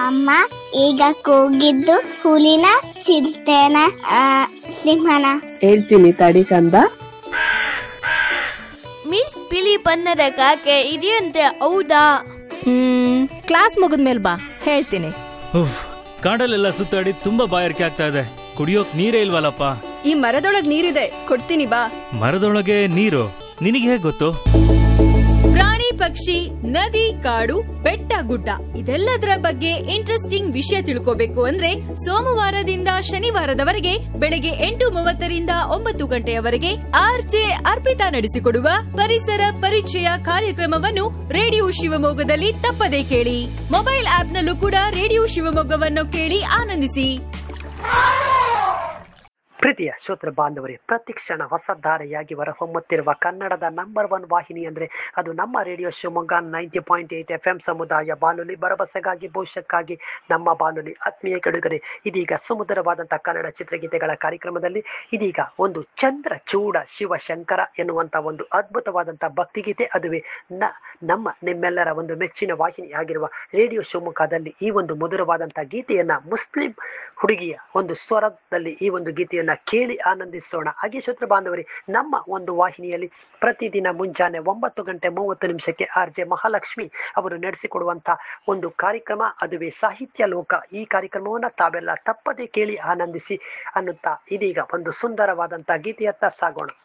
ಅಮ್ಮ ಈಗ ಕೂಗಿದ್ದು ಹುಲಿನ ಚಿರತೆನ ಆ, ಸಿಂಹನ ಹೇಳ್ತೀನಿ ತಡಿ ಕಂದ ಮಿಸ್ ಬಿಳಿ ಬಣ್ಣದ ಕಾಗೆ ಇದೆಯಂತೆ ಹೌದಾ ಹ್ಮ್ ಕ್ಲಾಸ್ ಮುಗಿದ್ಮೇಲೆ ಬಾ ಹೇಳ್ತೀನಿ ಉಫ್ ಕಾಡಲ್ಲೆಲ್ಲ ಸುತ್ತಾಡಿ ತುಂಬಾ ಬಾಯಾರಿಕೆ ಆಗ್ತಾ ಇದೆ ಕುಡಿಯೋಕ್ ನೀರೇ ಇಲ್ವಲ್ಲಪ್ಪ ಈ ಮರದೊಳಗ್ ನೀರಿದೆ ಕೊಡ್ತೀನಿ ಬಾ ಮರದೊಳಗೆ ನೀರು ನಿನಗೆ ಹೇಗ್ ಗೊತ್ತು ಪ್ರಾಣಿ ಪಕ್ಷಿ ನದಿ ಕಾಡು ಬೆಟ್ಟ ಗುಡ್ಡ ಇದೆಲ್ಲದರ ಬಗ್ಗೆ ಇಂಟ್ರೆಸ್ಟಿಂಗ್ ವಿಷಯ ತಿಳ್ಕೋಬೇಕು ಅಂದ್ರೆ ಸೋಮವಾರದಿಂದ ಶನಿವಾರದವರೆಗೆ ಬೆಳಗ್ಗೆ ಎಂಟು ಮೂವತ್ತರಿಂದ ಒಂಬತ್ತು ಗಂಟೆಯವರೆಗೆ ಆರ್ಜೆ ಅರ್ಪಿತಾ ನಡೆಸಿಕೊಡುವ ಪರಿಸರ ಪರಿಚಯ ಕಾರ್ಯಕ್ರಮವನ್ನು ರೇಡಿಯೋ ಶಿವಮೊಗ್ಗದಲ್ಲಿ ತಪ್ಪದೇ ಕೇಳಿ ಮೊಬೈಲ್ ಆಪ್ನಲ್ಲೂ ಕೂಡ ರೇಡಿಯೋ ಶಿವಮೊಗ್ಗವನ್ನು ಕೇಳಿ ಆನಂದಿಸಿ ಪ್ರೀತಿಯ ಶ್ರೋತೃ ಬಾಂಧವರೇ ಪ್ರತಿಕ್ಷಣ ಹೊಸ ಧಾರೆಯಾಗಿ ಹೊರಹೊಮ್ಮುತ್ತಿರುವ ಕನ್ನಡದ ನಂಬರ್ ಒನ್ ವಾಹಿನಿ ಅಂದ್ರೆ ಅದು ನಮ್ಮ radio Shivamogga ninety point eight F M ಸಮುದಾಯ ಬಾನುಲಿ ಭರವಸೆಗಾಗಿ ಭವಿಷ್ಯಕ್ಕಾಗಿ ನಮ್ಮ ಬಾನುಲಿ ಆತ್ಮೀಯ ಕೆಡುಗರೆ ಇದೀಗ ಸುಮಧುರವಾದಂತಹ ಕನ್ನಡ ಚಿತ್ರಗೀತೆಗಳ ಕಾರ್ಯಕ್ರಮದಲ್ಲಿ ಇದೀಗ ಒಂದು ಚಂದ್ರ ಚೂಡ ಶಿವಶಂಕರ ಎನ್ನುವಂತ ಒಂದು ಅದ್ಭುತವಾದಂತಹ ಭಕ್ತಿಗೀತೆ ಅದುವೇ ನ ನಮ್ಮ ನಿಮ್ಮೆಲ್ಲರ ಒಂದು ಮೆಚ್ಚಿನ ವಾಹಿನಿ ಆಗಿರುವ ರೇಡಿಯೋ ಶಿವಮೊಗ್ಗದಲ್ಲಿ ಈ ಒಂದು ಮಧುರವಾದಂತಹ ಗೀತೆಯನ್ನ ಮುಸ್ಲಿಂ ಹುಡುಗಿಯ ಒಂದು ಸ್ವರದಲ್ಲಿ ಈ ಒಂದು ಗೀತೆಯನ್ನ ಕೇಳಿ ಆನಂದಿಸೋಣ ಹಾಗೆ ಶ್ರೋತೃ ಬಾಂಧವರೇ ನಮ್ಮ ಒಂದು ವಾಹಿನಿಯಲ್ಲಿ ಪ್ರತಿದಿನ ಮುಂಜಾನೆ ಒಂಬತ್ತು ಗಂಟೆ ಮೂವತ್ತು ನಿಮಿಷಕ್ಕೆ ಆರ್ ಜೆ ಮಹಾಲಕ್ಷ್ಮಿ ಅವರು ನಡೆಸಿಕೊಡುವಂತಹ ಒಂದು ಕಾರ್ಯಕ್ರಮ ಅದುವೇ ಸಾಹಿತ್ಯ ಲೋಕ ಈ ಕಾರ್ಯಕ್ರಮವನ್ನ ತಾವೆಲ್ಲ ತಪ್ಪದೆ ಕೇಳಿ ಆನಂದಿಸಿ ಅನ್ನುತ್ತಾ ಇದೀಗ ಒಂದು ಸುಂದರವಾದಂತಹ ಗೀತೆಯತ್ತ ಸಾಗೋಣ